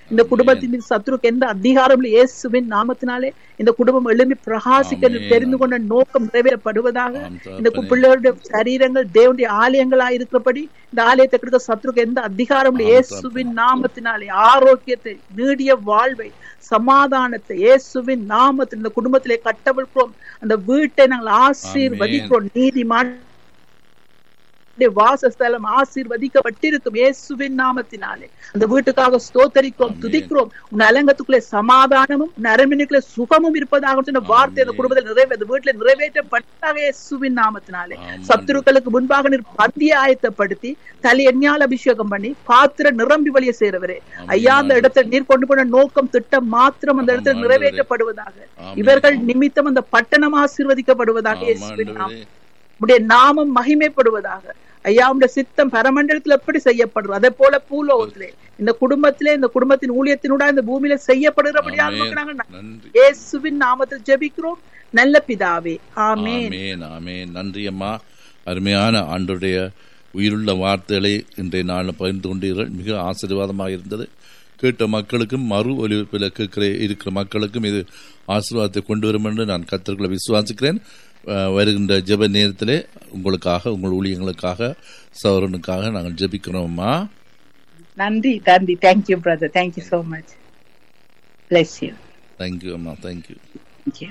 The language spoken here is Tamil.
இந்த குடும்பத்தின் மீது சத்துருக்கு எந்த அதிகாரம் இல்லை இயேசுவின் நாமத்தினாலே இந்த குடும்பம் எழும்பி பிரகாசிக்க என்று ஆமென். தெரிந்து கொண்ட நோக்கம் நிறைவேறப்படுவதாக ஆம் இந்த தகப்பனே. பிள்ளைகளுடைய சரீரங்கள் தேவனுடைய ஆலயங்களா இருக்கிறபடி இந்த ஆலயத்தை கிடைத்த சத்துருக்கு எந்த அதிகாரம் இல்லை ஆம் இயேசுவின் நாமத்தினாலே ஆரோக்கியத்தை நீடிய வாழ்வை சமாதானத்தை இயேசுவின் நாமத்தில் இந்த குடும்பத்திலே கட்டவிழ்க்கிறோம் அந்த வீட்டை நாங்கள் ஆசீர்வதிக்கிறோம் நீதிமான் வாசஸ்தலம் ஆசீர்வதிக்கப்பட்டிருக்கும் இயேசுவின் நாமத்தினாலே அந்த வீட்டுக்காக ஸ்தோத்தரிக்கிறோம் ஆமென். துதிக்கிறோம் உன் அலங்கத்துக்குள்ளே சமாதானமும் உன் அரண்மனைக்குள்ளே சுகமும் இருப்பதாக சொன்ன வார்த்தை அந்த ஆமென். குடும்பத்தில் நிறைவே அந்த வீட்டுல நிறைவேற்றப்பட்டதாக இயேசுவின் நாமத்தினாலே ஆமென். சத்துருக்களுக்கு முன்பாக நீர் பந்திய ஆயத்தப்படுத்தி தலை எண்ணால் அபிஷேகம் பண்ணி பாத்திர நிரம்பி வழிய சேரவரே ஆமென். ஐயா அந்த இடத்துல நீர் கொண்டு போன நோக்கம் திட்டம் மாத்திரம் அந்த இடத்துல ஆமாம், நிறைவேற்றப்படுவதாக ஆமென். இவர்கள் நிமித்தம் அந்த பட்டணம் ஆசீர்வதிக்கப்படுவதாக ஆம் இயேசுவின் நாமம் ஆண்டவரே. உடைய நாமம் மகிமைப்படுவதாக ஐயா உடைய சித்தம் பரமண்டலத்தில் எப்படி செய்யப்படுறது அதே போல பூலோகத்திலே இந்த குடும்பத்திலே இந்த குடும்பத்தின் ஊழியத்தினூட இந்த பூமியில செய்யப்படுகிறபடியாக ஆமென். நாங்கள் நன்றி இயேசுவின் நாமத்தில் ஜெபிக்கிறோம் நல்ல பிதாவே ஆமென் ஆமென் ஆமென் நன்றி அம்மா அருமையான ஆண்டுடைய உயிருள்ள வார்த்தைகளை இன்றைய நாளில் பகிர்ந்து கொண்டீர்கள் மிக ஆசீர்வாதமாக இருந்தது கேட்ட மக்களுக்கும் மறு ஒலிபரப்பில் கேட்கிற இருக்கிற மக்களுக்கும் இது ஆசீர்வாதத்தை கொண்டு வரும் என்று நான் கத்தர்களை விசுவாசிக்கிறேன் அஹ், வருகின்ற ஜெப நேரத்திலே உங்களுக்காக உங்கள் ஊழியங்களுக்காக சௌரனுக்காக நாங்கள் ஜெபிக்கிறோம் அம்மா நன்றி நன்றி thank you brother thank you so much bless you thank you அம்மா தேங்க்யூ